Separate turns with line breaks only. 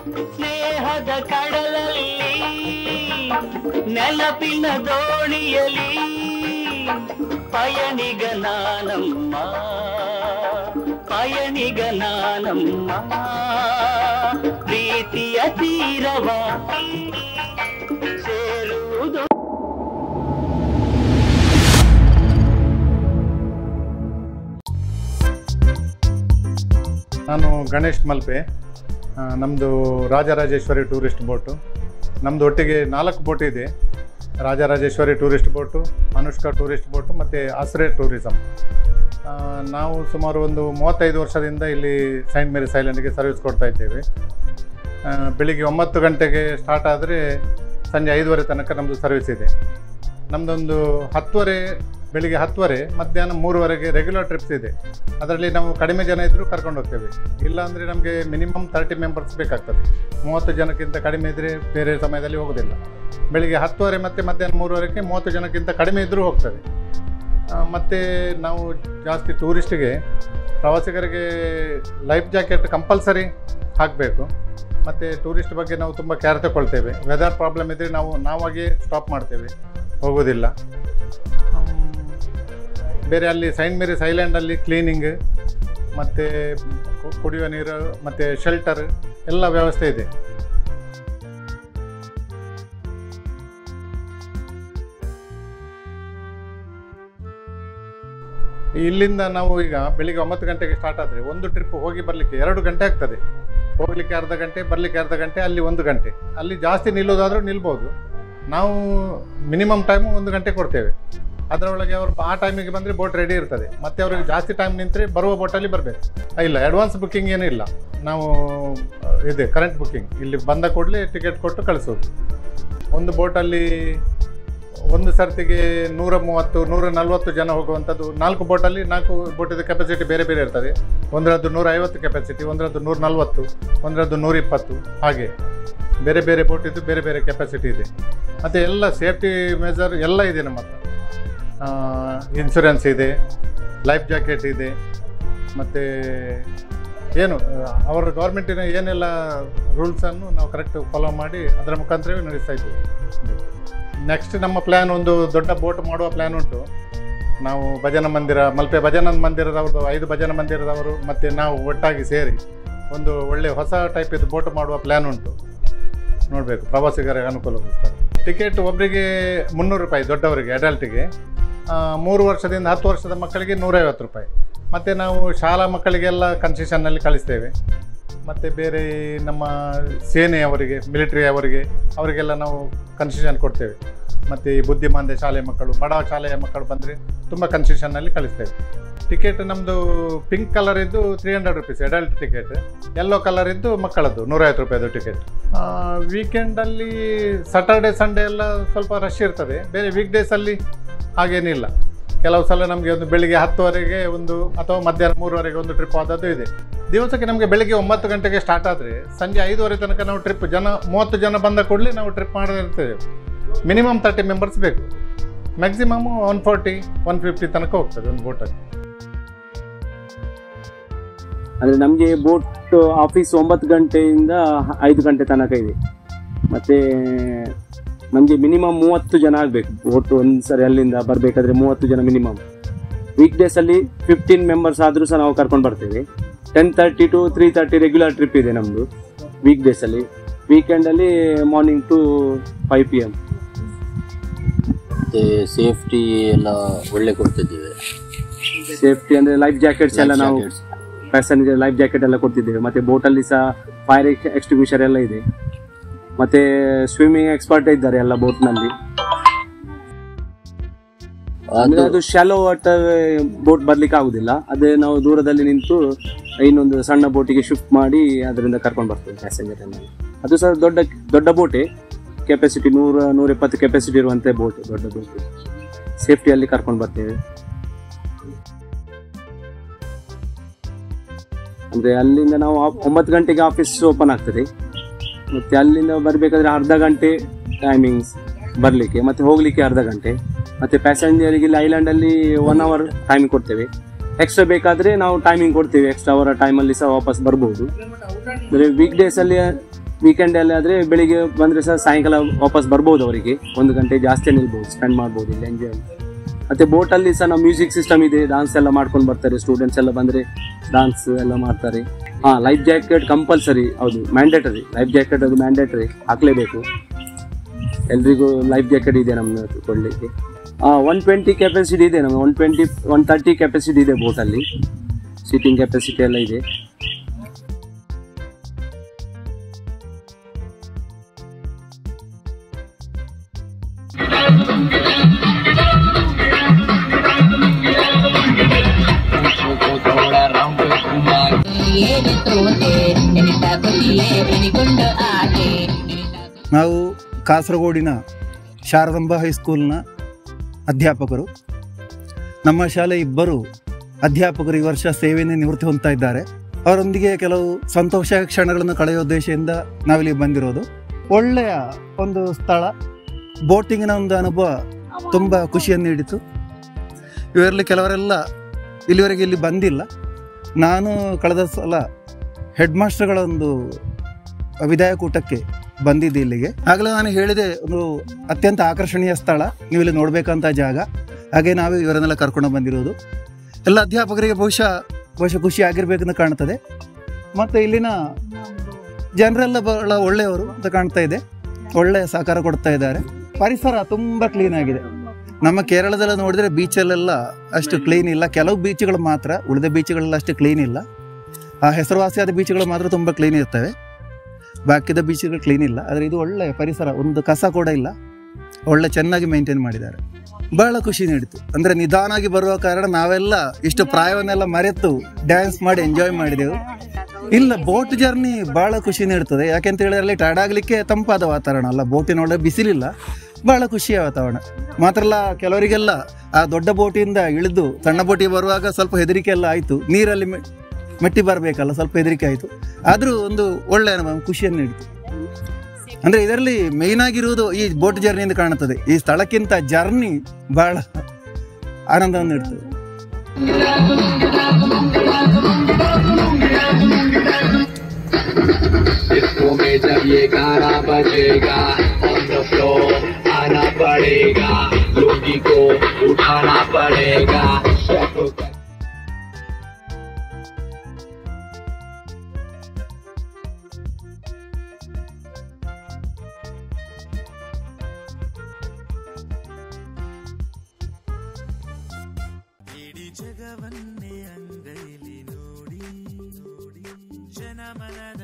ಸ್ನೇಹದ ಕಡಲಲ್ಲಿ ನೆನಪಿನ ದೋಣಿಯಲಿ ಪಯಣಿಗ ನಾನಮ್ಮ ಪಯಣಿಗ ನಾನಮ್ಮ ಪ್ರೀತಿಯ ತೀರವ ಸೇರುವುದು
ನಾನು ಗಣೇಶ್ ಮಲ್ಪೆ ಆ, ನಮ್ಮದು ರಾಜರಾಜೇಶ್ವರಿ ಟೂರಿಸ್ಟ್ ಬೋಟು ನಮ್ಮದು ಒಟ್ಟಿಗೆ ನಾಲ್ಕು ಬೋಟ್ ಇದೆ Rajarajeshwari tourist boat Anushka tourist boat ಮತ್ತು ಆಸ್ರೆ ಟೂರಿಸಮ್ ಆ, ನಾವು ಸುಮಾರು ಒಂದು ಮೂವತ್ತೈದು ವರ್ಷದಿಂದ ಇಲ್ಲಿ ಸೈಂಟ್ ಮೇರಿ ಐಲ್ಯಾಂಡ್ಗೆ ಸರ್ವಿಸ್ ಕೊಡ್ತಾ ಇದ್ದೇವೆ ಆ, ಬೆಳಿಗ್ಗೆ ಒಂಬತ್ತು ಗಂಟೆಗೆ ಸ್ಟಾರ್ಟ್ ಆದರೆ ಸಂಜೆ ಐದುವರೆ ತನಕ ನಮ್ಮದು ಸರ್ವಿಸ್ ಇದೆ ನಮ್ಮದೊಂದು ಹತ್ತುವರೆ ಬೆಳಿಗ್ಗೆ ಹತ್ತುವರೆ ಮಧ್ಯಾಹ್ನ ಮೂರುವರೆಗೆ ರೆಗ್ಯುಲರ್ ಟ್ರಿಪ್ಸ್ ಇದೆ ಅದರಲ್ಲಿ ನಾವು ಕಡಿಮೆ ಜನ ಇದ್ದರೂ ಕರ್ಕೊಂಡು ಹೋಗ್ತೇವೆ ಇಲ್ಲ ಅಂದರೆ ನಮಗೆ ಮಿನಿಮಮ್ ತರ್ಟಿ ಮೆಂಬರ್ಸ್ ಬೇಕಾಗ್ತದೆ ಮೂವತ್ತು ಜನಕ್ಕಿಂತ ಕಡಿಮೆ ಇದ್ದರೆ ಬೇರೆ ಸಮಯದಲ್ಲಿ ಹೋಗೋದಿಲ್ಲ ಬೆಳಿಗ್ಗೆ ಹತ್ತುವರೆ ಮತ್ತು ಮಧ್ಯಾಹ್ನ ಮೂರುವರೆಗೆ ಮೂವತ್ತು ಜನಕ್ಕಿಂತ ಕಡಿಮೆ ಇದ್ದರೂ ಹೋಗ್ತದೆ ಆ, ಮತ್ತು ನಾವು ಜಾಸ್ತಿ ಟೂರಿಸ್ಟಿಗೆ ಪ್ರವಾಸಿಗರಿಗೆ ಲೈಫ್ ಜಾಕೆಟ್ ಕಂಪಲ್ಸರಿ ಹಾಕಬೇಕು ಮತ್ತು ಟೂರಿಸ್ಟ್ ಬಗ್ಗೆ ನಾವು ತುಂಬ ಕೇರ್ ತಗೊಳ್ತೇವೆ ವೆದರ್ ಪ್ರಾಬ್ಲಮ್ ಇದ್ದರೆ ನಾವು ನಾವಾಗೆ ಸ್ಟಾಪ್ ಮಾಡ್ತೇವೆ ಹೋಗೋದಿಲ್ಲ ಆಮ್, ಬೇರೆ ಅಲ್ಲಿ ಸೈಂಟ್ ಮೇರಿಸ್ ಐಲ್ಯಾಂಡಲ್ಲಿ ಕ್ಲೀನಿಂಗ್ ಮತ್ತು ಕುಡಿಯುವ ನೀರು ಮತ್ತು ಶೆಲ್ಟರ್ ಎಲ್ಲ ವ್ಯವಸ್ಥೆ ಇದೆ ಇಲ್ಲಿಂದ ನಾವು ಈಗ ಬೆಳಿಗ್ಗೆ ಒಂಬತ್ತು ಗಂಟೆಗೆ ಸ್ಟಾರ್ಟ್ ಆದರೆ ಒಂದು ಟ್ರಿಪ್ ಹೋಗಿ ಬರಲಿಕ್ಕೆ ಎರಡು ಗಂಟೆ ಆಗ್ತದೆ ಹೋಗಲಿಕ್ಕೆ ಅರ್ಧ ಗಂಟೆ ಬರಲಿಕ್ಕೆ ಅರ್ಧ ಗಂಟೆ ಅಲ್ಲಿ ಒಂದು ಗಂಟೆ ಅಲ್ಲಿ ಜಾಸ್ತಿ ನಿಲ್ಲೋದಾದರೂ ನಿಲ್ಬೋದು ನಾವು ಮಿನಿಮಮ್ ಟೈಮು ಒಂದು ಗಂಟೆ ಕೊಡ್ತೇವೆ ಅದರೊಳಗೆ ಅವರು ಆ ಟೈಮಿಗೆ ಬಂದರೆ ಬೋಟ್ ರೆಡಿ ಇರ್ತದೆ ಮತ್ತೆ ಅವ್ರಿಗೆ ಜಾಸ್ತಿ ಟೈಮ್ ನಿಂತರೆ ಬರುವ ಬೋಟಲ್ಲಿ ಬರಬೇಕು ಇಲ್ಲ ಅಡ್ವಾನ್ಸ್ ಬುಕ್ಕಿಂಗ್ ಏನೂ ಇಲ್ಲ ನಾವು ಆ, ಇದೆ ಕರೆಂಟ್ ಬುಕ್ಕಿಂಗ್ ಇಲ್ಲಿ ಬಂದ ಕೂಡಲೇ ಟಿಕೆಟ್ ಕೊಟ್ಟು ಕಳಿಸೋದು ಒಂದು ಬೋಟಲ್ಲಿ ಒಂದು ಸರ್ತಿಗೆ ನೂರ ಮೂವತ್ತು ನೂರ ನಲ್ವತ್ತು ಜನ ಹೋಗುವಂಥದ್ದು ನಾಲ್ಕು ಬೋಟಲ್ಲಿ ನಾಲ್ಕು ಬೋಟಿದ ಕೆಪಾಸಿಟಿ ಬೇರೆ ಬೇರೆ ಇರ್ತದೆ ಒಂದರದ್ದು ನೂರ ಐವತ್ತು ಕೆಪಾಸಿಟಿ ಒಂದರದ್ದು ನೂರ ನಲ್ವತ್ತು ಒಂದರದ್ದು ನೂರ ಇಪ್ಪತ್ತು ಹಾಗೆ ಬೇರೆ ಬೇರೆ ಬೋಟಿದ್ದು ಬೇರೆ ಬೇರೆ ಕೆಪಾಸಿಟಿ ಇದೆ ಮತ್ತು ಎಲ್ಲ ಸೇಫ್ಟಿ ಮೆಜರ್ ಎಲ್ಲ ಇದೆ ನಮ್ಮ ಹತ್ರ ಇನ್ಶೂರೆನ್ಸ್ ಇದೆ ಲೈಫ್ ಜಾಕೆಟ್ ಇದೆ ಮತ್ತು ಏನು ಅವರ ಗೌರ್ಮೆಂಟಿನ ಏನೆಲ್ಲ ರೂಲ್ಸನ್ನು ನಾವು ಕರೆಕ್ಟ್ ಫಾಲೋ ಮಾಡಿ ಅದರ ಮುಖಾಂತರವೇ ನಡೆಸ್ತಾ ಇದ್ದೀವಿ ನೆಕ್ಸ್ಟ್ ನಮ್ಮ ಪ್ಲ್ಯಾನ್ ಒಂದು ದೊಡ್ಡ ಬೋಟ್ ಮಾಡುವ ಪ್ಲ್ಯಾನ್ ಉಂಟು ನಾವು ಭಜನ ಮಂದಿರ ಮಲ್ಪೆ ಭಜನ ಮಂದಿರದವ್ರದ್ದು ಐದು ಭಜನ ಮಂದಿರದವರು ಮತ್ತು ನಾವು ಒಟ್ಟಾಗಿ ಸೇರಿ ಒಂದು ಒಳ್ಳೆ ಹೊಸ ಟೈಪ್ ಇದು ಬೋಟ್ ಮಾಡುವ ಪ್ಲ್ಯಾನ್ ಉಂಟು ನೋಡಬೇಕು ಪ್ರವಾಸಿಗರಿಗೆ ಅನುಕೂಲಕ್ಕೋಸ್ಕರ ಟಿಕೆಟ್ ಒಬ್ಬರಿಗೆ ಮುನ್ನೂರು ರೂಪಾಯಿ ದೊಡ್ಡವರಿಗೆ ಅಡಲ್ಟಿಗೆ ಮೂರು ವರ್ಷದಿಂದ ಹತ್ತು ವರ್ಷದ ಮಕ್ಕಳಿಗೆ ನೂರೈವತ್ತು ರೂಪಾಯಿ ಮತ್ತು ನಾವು ಶಾಲಾ ಮಕ್ಕಳಿಗೆಲ್ಲ ಕನ್ಸೆಷನ್ನಲ್ಲಿ ಕಳಿಸ್ತೇವೆ ಮತ್ತು ಬೇರೆ ನಮ್ಮ ಸೇನೆಯವರಿಗೆ ಮಿಲಿಟರಿ ಅವರಿಗೆ ಅವರಿಗೆಲ್ಲ ನಾವು ಕನ್ಸೆಷನ್ ಕೊಡ್ತೇವೆ ಮತ್ತು ಈ ಬುದ್ಧಿಮಾಂದ್ಯ ಶಾಲೆ ಮಕ್ಕಳು ಬಡ ಶಾಲೆಯ ಮಕ್ಕಳು ಬಂದರೆ ತುಂಬ ಕನ್ಸೆಷನ್ನಲ್ಲಿ ಕಳಿಸ್ತೇವೆ ಟಿಕೆಟ್ ನಮ್ಮದು ಪಿಂಕ್ ಕಲರ್ ಇದ್ದು three hundred rupees adult ticket yellow colour ಇದ್ದು ಮಕ್ಕಳದ್ದು ನೂರೈವತ್ತು ರೂಪಾಯಿದು ಟಿಕೆಟ್ ವೀಕೆಂಡಲ್ಲಿ ಸಾಟರ್ಡೆ ಸಂಡೇ ಎಲ್ಲ ಸ್ವಲ್ಪ ರಶ್ ಇರ್ತದೆ ಬೇರೆ ವೀಕ್ ಡೇಸಲ್ಲಿ ಹಾಗೇನಿಲ್ಲ ಕೆಲವು ಸಲ ನಮಗೆ ಒಂದು ಬೆಳಿಗ್ಗೆ ಹತ್ತುವರೆಗೆ ಒಂದು ಅಥವಾ ಮಧ್ಯಾಹ್ನ ಮೂರುವರೆಗೆ ಒಂದು ಟ್ರಿಪ್ ಆದದ್ದು ಇದೆ ದಿವಸಕ್ಕೆ ನಮಗೆ ಬೆಳಿಗ್ಗೆ ಒಂಬತ್ತು ಗಂಟೆಗೆ ಸ್ಟಾರ್ಟ್ ಆದರೆ ಸಂಜೆ ಐದುವರೆ ತನಕ ನಾವು ಟ್ರಿಪ್ ಜನ ಮೂವತ್ತು ಜನ ಬಂದ ಕೂಡಲೇ ನಾವು ಟ್ರಿಪ್ ಮಾಡಿರ್ತೇವೆ ಮಿನಿಮಮ್ ತರ್ಟಿ ಮೆಂಬರ್ಸ್ ಬೇಕು maximum one forty one fifty ತನಕ ಹೋಗ್ತದೆ ಒಂದು ಬೋಟಲ್ಲಿ
ಅಂದ್ರೆ ನಮಗೆ ಬೋಟ್ ಆಫೀಸ್ ಒಂಬತ್ತು ಗಂಟೆಯಿಂದ ಐದು ಗಂಟೆ ತನಕ ಇದೆ ಮತ್ತೆ ನಮಗೆ ಮಿನಿಮಮ್ ಮೂವತ್ತು ಜನ ಆಗಬೇಕು ಬೋಟ್ ಒಂದ್ಸರಿ ಅಲ್ಲಿಂದ ಬರಬೇಕಾದ್ರೆ ಮೂವತ್ತು ಜನ ಮಿನಿಮಮ್ ವೀಕ್ ಡೇಸ್ ಅಲ್ಲಿ ಫಿಫ್ಟೀನ್ ಮೆಂಬರ್ಸ್ ಆದರೂ ಸಹ ನಾವು ಕರ್ಕೊಂಡು ಬರ್ತೇವೆ ten thirty two three thirty regular trip ಇದೆ ನಮ್ಮದು ವೀಕ್ ಡೇಸ್ ಅಲ್ಲಿ ವೀಕೆಂಡ್ ಅಲ್ಲಿ morning two five P M
ಮತ್ತೆ ಸೇಫ್ಟಿ ಎಲ್ಲ ಒಳ್ಳೆ ಕೊಡ್ತಿದ್ದೇವೆ
ಸೇಫ್ಟಿ ಅಂದ್ರೆ ಲೈಫ್ ಜಾಕೆಟ್ಸ್ ಎಲ್ಲ
Life
ನಾವು
jackets.
ಪ್ಯಾಸೆಂಜರ್ ಲೈಫ್ ಜಾಕೆಟ್ ಎಲ್ಲ ಕೊಡ್ತಿದ್ದೇವೆ ಮತ್ತೆ ಬೋಟಲ್ಲಿ ಸಹ ಫೈರ್ ಎಕ್ಸ್ಟಿಂಗ್ವಿಷರ್ ಎಲ್ಲ ಇದೆ ಮತ್ತೆ ಸ್ವಿಮ್ಮಿಂಗ್ ಎಕ್ಸ್ಪರ್ಟ್ ಇದ್ದಾರೆ ಎಲ್ಲ ಬೋಟ್ನಲ್ಲಿ ಅಂದ್ರೆ
ಅದು
ಅದು ಶಾಲೋ ವಾಟರ್ ಬೋಟ್ ಬರ್ಲಿಕ್ಕೆ ಆಗುದಿಲ್ಲ ಅದೇ ನಾವು ದೂರದಲ್ಲಿ ನಿಂತು ಇನ್ನೊಂದು ಸಣ್ಣ ಬೋಟಿಗೆ ಶಿಫ್ಟ್ ಮಾಡಿ ಅದರಿಂದ ಕರ್ಕೊಂಡು ಬರ್ತೇವೆ ಪ್ಯಾಸೆಂಜರ್ ಅನ್ನ ಅದು ಸಹ ದೊಡ್ಡ ದೊಡ್ಡ ಬೋಟೆ ಕೆಪಾಸಿಟಿ ನೂರ ನೂರ ಎಪ್ಪತ್ತು ಕೆಪಾಸಿಟಿ ಇರುವಂತ ಬೋಟ್ ದೊಡ್ಡ ಬೋಟ್ ಸೇಫ್ಟಿಯಲ್ಲಿ ಕರ್ಕೊಂಡು ಬರ್ತೇವೆ ಅಂದ್ರೆ ಅಲ್ಲಿಂದ ನಾವು ಆ- ಒಂಬತ್ತು ಗಂಟೆಗೆ ಆಫೀಸ್ ಓಪನ್ ಆಗ್ತದೆ ಮತ್ತೆ ಅಲ್ಲಿಂದ ಬರಬೇಕಾದ್ರೆ ಅರ್ಧ ಗಂಟೆ ಟೈಮಿಂಗ್ಸ್ ಬರಲಿಕ್ಕೆ ಮತ್ತೆ ಹೋಗ್ಲಿಕ್ಕೆ ಅರ್ಧ ಗಂಟೆ ಮತ್ತೆ ಪ್ಯಾಸೆಂಜರಿಗೆ ಇಲ್ಲಿ ಐಲ್ಯಾಂಡ್ ಅಲ್ಲಿ ಒನ್ ಅವರ್ ಟೈಮಿಂಗ್ ಕೊಡ್ತೇವೆ ಎಕ್ಸ್ಟ್ರಾ ಬೇಕಾದ್ರೆ ನಾವು ಟೈಮಿಂಗ್ ಕೊಡ್ತೇವೆ ಎಕ್ಸ್ಟ್ರಾ ಅವರ್ ಟೈಮಲ್ಲಿ ಸಹ ವಾಪಸ್ ಬರ್ಬೋದು ಅಂದ್ರೆ ವೀಕ್ ಡೇಸ್ ಅಲ್ಲಿ ವೀಕೆಂಡ್ ಅಲ್ಲಿ ಆದ್ರೆ ಬೆಳಿಗ್ಗೆ ಬಂದ್ರೆ ಸಹ ಸಾಯಂಕಾಲ ವಾಪಸ್ ಬರ್ಬೋದು ಅವರಿಗೆ ಒಂದು ಗಂಟೆ ಜಾಸ್ತಿ ನಿಲ್ಬೋದು ಸ್ಪೆಂಡ್ ಮಾಡ್ಬೋದು ಇಲ್ಲಿ ಎಂಜಾಯ್ ಮತ್ತೆ ಬೋಟ್ ಅಲ್ಲಿ ಸಹ ನಾವು ಮ್ಯೂಸಿಕ್ ಸಿಸ್ಟಮ್ ಇದೆ ಡಾನ್ಸ್ ಎಲ್ಲ ಮಾಡ್ಕೊಂಡು ಬರ್ತಾರೆ ಸ್ಟೂಡೆಂಟ್ಸ್ ಎಲ್ಲ ಬಂದ್ರೆ ಡಾನ್ಸ್ ಎಲ್ಲ ಮಾಡ್ತಾರೆ ಹಾ ಲೈಫ್ ಜಾಕೆಟ್ ಕಂಪಲ್ಸರಿ ಹೌದು ಮ್ಯಾಂಡೇಟರಿ ಲೈಫ್ ಜಾಕೆಟ್ ಅದು ಮ್ಯಾಂಡೇಟರಿ ಹಾಕ್ಲೇಬೇಕು ಎಲ್ರಿಗೂ ಲೈಫ್ ಜಾಕೆಟ್ ಇದೆ ನಮ್ದು ಕೊಡ್ಲಿಕ್ಕೆ ಒನ್ ಟ್ವೆಂಟಿ ಕೆಪಾಸಿಟಿ ಇದೆ ನಮ್ಗೆ one twenty one thirty capacity ಇದೆ ಬೋಟಲ್ಲಿ ಸೀಟಿಂಗ್ ಕೆಪಾಸಿಟಿ ಎಲ್ಲ ಇದೆ
ಏನೆ ತೋಟೆ ಎನಿತ ಖುಷಿಯೇ ಬೆನಿಕೊಂಡು ಆಟೆ
ನಾವು ಕಾಸರಗೋಡಿನ ಶಾರದಾಂಬ ಹೈಸ್ಕೂಲ್ನ ಅಧ್ಯಾಪಕರು ನಮ್ಮ ಶಾಲೆ ಇಬ್ಬರು ಅಧ್ಯಾಪಕರು ಈ ವರ್ಷ ಸೇವೆಯನ್ನು ನಿವೃತ್ತಿ ಹೊಂದ್ತಾ ಇದ್ದಾರೆ ಅವರೊಂದಿಗೆ ಕೆಲವು ಸಂತೋಷ ಕ್ಷಣಗಳನ್ನು ಕಳೆಯೋ ಉದ್ದೇಶದಿಂದ ನಾವಿಲ್ಲಿ ಬಂದಿರೋದು ಒಳ್ಳೆಯ ಒಂದು ಸ್ಥಳ ಬೋಟಿಂಗಿನ ಒಂದು ಅನುಭವ ತುಂಬ ಖುಷಿಯನ್ನು ನೀಡಿತು ಇವರಲ್ಲಿ ಕೆಲವರೆಲ್ಲ ಇಲ್ಲಿವರೆಗೆ ಇಲ್ಲಿ ಬಂದಿಲ್ಲ ನಾನು ಕಳೆದ ಸಲ ಹೆಡ್ ಮಾಸ್ಟರ್ಗಳ ಒಂದು ವಿದಾಯ ಕೂಟಕ್ಕೆ ಬಂದಿದ್ದೆ ಇಲ್ಲಿಗೆ ಆಗಲೇ ನಾನು ಹೇಳಿದೆ ಒಂದು ಅತ್ಯಂತ ಆಕರ್ಷಣೀಯ ಸ್ಥಳ ನೀವು ಇಲ್ಲಿ ನೋಡಬೇಕಂತ ಜಾಗ ಹಾಗೆ ನಾವೇ ಇವರನ್ನೆಲ್ಲ ಕರ್ಕೊಂಡು ಬಂದಿರೋದು ಎಲ್ಲ ಅಧ್ಯಾಪಕರಿಗೆ ಬಹುಶಃ ಬಹುಶಃ ಖುಷಿ ಆಗಿರ್ಬೇಕಂತ ಕಾಣ್ತದೆ ಮತ್ತು ಇಲ್ಲಿನ ಜನರೆಲ್ಲ ಬಹಳ ಒಳ್ಳೆಯವರು ಅಂತ ಕಾಣ್ತಾ ಇದೆ ಒಳ್ಳೆಯ ಸಹಕಾರ ಕೊಡ್ತಾ ಇದ್ದಾರೆ ಪರಿಸರ ತುಂಬ ಕ್ಲೀನ್ ಆಗಿದೆ ನಮ್ಮ ಕೇರಳದಲ್ಲ ನೋಡಿದ್ರೆ ಬೀಚಲ್ಲೆಲ್ಲ ಅಷ್ಟು ಕ್ಲೀನ್ ಇಲ್ಲ ಕೆಲವು ಬೀಚ್ಗಳು ಮಾತ್ರ ಉಳಿದ ಬೀಚ್ಗಳೆಲ್ಲ ಅಷ್ಟು ಕ್ಲೀನ್ ಇಲ್ಲ ಆ ಹೆಸರುವಾಸಿಯಾದ ಬೀಚ್ಗಳು ಮಾತ್ರ ತುಂಬ ಕ್ಲೀನ್ ಇರ್ತವೆ ಬಾಕಿದ ಬೀಚ್ಗಳು ಕ್ಲೀನ್ ಇಲ್ಲ ಆದರೆ ಇದು ಒಳ್ಳೆ ಪರಿಸರ ಒಂದು ಕಸ ಕೂಡ ಇಲ್ಲ ಒಳ್ಳೆ ಚೆನ್ನಾಗಿ ಮೇಂಟೈನ್ ಮಾಡಿದ್ದಾರೆ ಬಹಳ ಖುಷಿ ನೀಡಿತು ಅಂದರೆ ನಿಧಾನಾಗಿ ಬರುವ ಕಾರಣ ನಾವೆಲ್ಲ ಇಷ್ಟು ಪ್ರಾಯವನ್ನೆಲ್ಲ ಮರೆತು ಡ್ಯಾನ್ಸ್ ಮಾಡಿ ಎಂಜಾಯ್ ಮಾಡಿದೆವು ಇಲ್ಲ ಬೋಟ್ ಜರ್ನಿ ಬಹಳ ಖುಷಿ ನೀಡ್ತದೆ ಯಾಕೆಂತ ಹೇಳಿದ್ರೆ ಅಲ್ಲಿ ಟೈರ್ಡ್ ಆಗಲಿಕ್ಕೆ ತಂಪಾದ ವಾತಾವರಣ ಅಲ್ಲ ಬೋಟಿನೊಳಗೆ ಬಿಸಿಲಿಲ್ಲ ಬಹಳ ಖುಷಿಯ ವಾತಾವರಣ ಮಾತ್ರ ಅಲ್ಲ ಕೆಲವರಿಗೆಲ್ಲ ಆ ದೊಡ್ಡ ಬೋಟಿಂದ ಇಳಿದು ಸಣ್ಣ ಬೋಟಿಗೆ ಬರುವಾಗ ಸ್ವಲ್ಪ ಹೆದರಿಕೆ ಎಲ್ಲ ಆಯಿತು ನೀರಲ್ಲಿ ಮೆ- ಮೆಟ್ಟಿ ಬರಬೇಕಲ್ಲ ಸ್ವಲ್ಪ ಹೆದರಿಕೆ ಆಯಿತು ಆದರೂ ಒಂದು ಒಳ್ಳೆಯ ಅನುಭವ ಖುಷಿಯನ್ನು ನೀಡಿತು ಅಂದರೆ ಇದರಲ್ಲಿ ಮೇಯ್ನ್ ಆಗಿರುವುದು ಈ ಬೋಟ್ ಜರ್ನಿಯಿಂದ ಕಾಣುತ್ತದೆ ಈ ಸ್ಥಳಕ್ಕಿಂತ ಜರ್ನಿ ಬಹಳ ಆನಂದವನ್ನು ನೀಡ್ತದೆ
इसको में जब ये गाना बजेगा ऑन द फ्लोर आना पड़ेगा लोगी को उठाना पड़ेगा सबको कर-
ಇಡೀ ಜಗವನ್ನೇ ಅಂಗೈಲಿ ನೋಡಿ ನೋಡಿ ಜನಮನದ